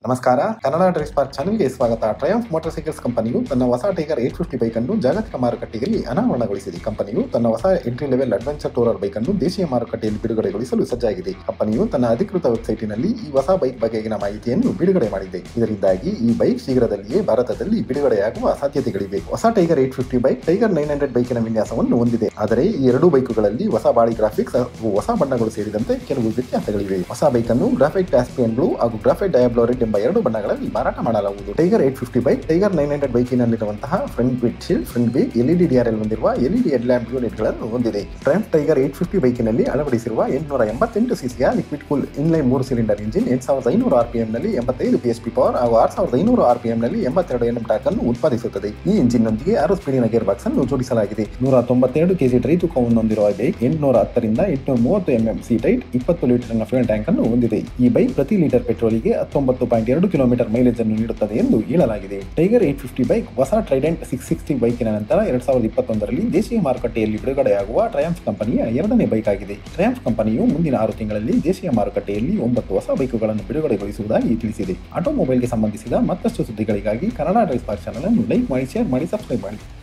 ನಮಸ್ಕಾರ Kannada dress park ಚಾನೆಲ್ಗೆ ಸ್ವಾಗತ ಟ್ರಯಂಫ್ ಮೋಟಾರ್ ಸೈಕಲ್ಸ್ ಕಂಪನಿಯು ತನ್ನ ಹೊಸ ಟೈಗರ್ ಏಟ್ ಫಿಫ್ಟಿ ಬೈಕ್ ಅನ್ನು ಜಾಗತಿಕ ಮಾರುಕಟ್ಟೆಯಲ್ಲಿ ಅನಾವರಣಗೊಳಿಸಿದೆ ಕಂಪನಿಯು ತನ್ನ ಹೊಸ entry level adventure tourer bike ಅನ್ನು ದೇಶೀಯ ಮಾರುಕಟ್ಟೆಯಲ್ಲಿ ಬಿಡುಗಡೆಗೊಳಿಸಲು ಸಜ್ಜಾಗಿದೆ ಕಂಪನಿಯು ತನ್ನ ಅಧಿಕೃತ ವೆಬ್ಸೈಟಿನಲ್ಲಿ ಈ ಹೊಸ ಬೈಕ್ ಬಗೆಗಿನ ಮಾಹಿತಿಯನ್ನು ಬಿಡುಗಡೆ ಮಾಡಿದೆ ಇದರಿಂದಾಗಿ ಈ ಬೈಕ್ ಶೀಘ್ರದಲ್ಲಿಯೇ ಭಾರತದಲ್ಲಿ ಬಿಡುಗಡೆಯಾಗುವ ಸಾಧ್ಯತೆಗಳಿವೆ ಹೊಸ Tiger eight fifty bike Tiger nine hundred ಬೈಕಿನ ವಿನ್ಯಾಸವನ್ನು ಹೊಂದಿದೆ ಆದರೆ ಈ ಎರಡೂ ಬೈಕುಗಳಲ್ಲಿ ಹೊಸ ಬಾಡಿ ಗ್ರಾಫಿಕ್ಸ್ ಹಾಗೂ ಹೊಸ ಬಣ್ಣಗಳು ಸೇರಿದಂತೆ ಕೆಲವು ವ್ಯತ್ಯಾಸಗಳಿವೆ ಹೊಸ ಬೈಕ್ ಅನ್ನು ಗ್ರಾಫೈಟ್ ಕ್ಯಾಸ್ಪಿಯನ್ ಬ್ಲೂ ಹಾಗೂ ಗ್ರಾಫೈಟ್ ಡಯಾಬ್ಲೋ ರೆಡ್ ಎಂಬ ಎರಡು ಬಣ್ಣಗಳಲ್ಲಿ ಮಾರಾಟ ಮಾಡಲಾಗುವುದು Tiger eight fifty bike Tiger nine hundred ಬೈಕಿನಲ್ಲಿರುವಂತಹ front bit shield front beak LED DRL ಹೊಂದಿರುವ ಎಲ್ಇಡಿ ಹೆಡ್ ಲ್ಯಾಂಪ್ ಯೂನಿಟ್ಗಳನ್ನು ಹೊಂದಿದೆ ಟ್ರಂಪ್ ಟೈಗರ್ ಏಟ್ ಫಿಫ್ಟಿ ಬೈಕಿನಲ್ಲಿ ಅಳವಡಿಸಿರುವ ಎಂಟುನೂರ ಎಂಬತ್ತೆಂಟು ಸಿಸಿಯ ಲಿಕ್ವಿಡ್ ಕೂಲ್ ಇನ್ಲೈನ್ ಮೂರು ಸಿಲಿಂಡರ್ ಇಂಜಿನ್ ಎಂಟು ಸಾವಿರದ ಐನೂರು ಆರ್ಪಿಎಂ ನಲ್ಲಿ ಎಂಬತ್ತೈದು ಪಿ ಪವರ್ ಹಾಗೂ ಆರು ಸಾವಿರದ ಐನೂರು ಆರ್ಪಿಎಂ ನಲ್ಲಿ ಎಂಬತ್ತೆರಡು ಎನ್ ಟಾಕ್ ಅನ್ನು ಉತ್ಪಾದಿಸುತ್ತದೆ ಈ ಇಂಜಿನ್ ನೊಂದಿಗೆ ಆರು ಸ್ಪೀಡಿನ ಗೇರ್ ಬಾಕ್ಸ್ ಅನ್ನು ಜೋಡಿಸಲಾಗಿದೆ ನೂರ ತೊಂಬತ್ತೆರಡು ಕೆಜಿ ಡ್ರೈ ತೂಕವನ್ನು ಹೊಂದಿರುವ ಬೈಕ್ ಎಂಟುನೂರ ಹತ್ತರಿಂದ ಎಂಟುನೂರ ಮೂವತ್ತು ಎಂಎಂ ಸಿ ಟೈಟ್ ಇಪ್ಪತ್ತು ಲೀಟರ್ನ ಫ್ಯೂಲ್ ಟ್ಯಾಂಕ್ ಅನ್ನು ಹೊಂದಿದೆ ಈ ಬೈಕ್ ಪ್ರತಿ ಲೀಟರ್ ಪೆಟ್ರೋಲಿಗೆ ಹತ್ತೊಂಬತ್ತು ಪಾಯಿಂಟ್ ಎರಡು ಕಿಲೋಮೀಟರ್ ಮೈಲೇಜ್ ಅನ್ನು ನೀಡುತ್ತದೆ ಎಂದು ಹೇಳಲಾಗಿದೆ ಟೈಗರ್ ಏಟ್ ಫಿಫ್ಟಿ ಬೈಕ್ ಹೊಸ ಟ್ರೈಡೆಂಟ್ ಸಿಕ್ಸ್ ಸಿಕ್ಸ್ಟಿ ಬೈಕಿನ ನಂತರ ಎರಡ್ ಸಾವಿರದ ಇಪ್ಪತ್ತೊಂದರಲ್ಲಿ ದೇಶೀಯ ಮಾರುಕಟ್ಟೆಯಲ್ಲಿ ಬಿಡುಗಡೆಯಾಗುವ ಟ್ರಯಾಂಫ್ ಕಂಪನಿಯ ಎರಡನೇ ಬೈಕ್ ಆಗಿದೆ ಟ್ರಯಾಂಫ್ ಕಂಪನಿಯು ಮುಂದಿನ ಆರು ತಿಂಗಳಲ್ಲಿ ದೇಶೀಯ ಮಾರುಕಟ್ಟೆಯಲ್ಲಿ ಒಂಬತ್ತು ಹೊಸ ಬೈಕುಗಳನ್ನು ಬಿಡುಗಡೆಗೊಳಿಸುವುದಾಗಿ ತಿಳಿಸಿದೆ ಆಟೋಮೊಬೈಲ್ಗೆ ಸಂಬಂಧಿಸಿದ ಮತ್ತಷ್ಟು ಸುದ್ದಿಗಳಿಗಾಗಿ ಕನ್ನಡ ಡ್ರೈಸ್ ಪಾರ್ಕ್ ಚಾನಲ್ ಅನ್ನು ಲೈಕ್ ಮಾಡಿ ಶೇರ್ ಮಾಡಿ ಸಬ್ಸ್ಕ್ರೈಬ್ ಮಾಡಿ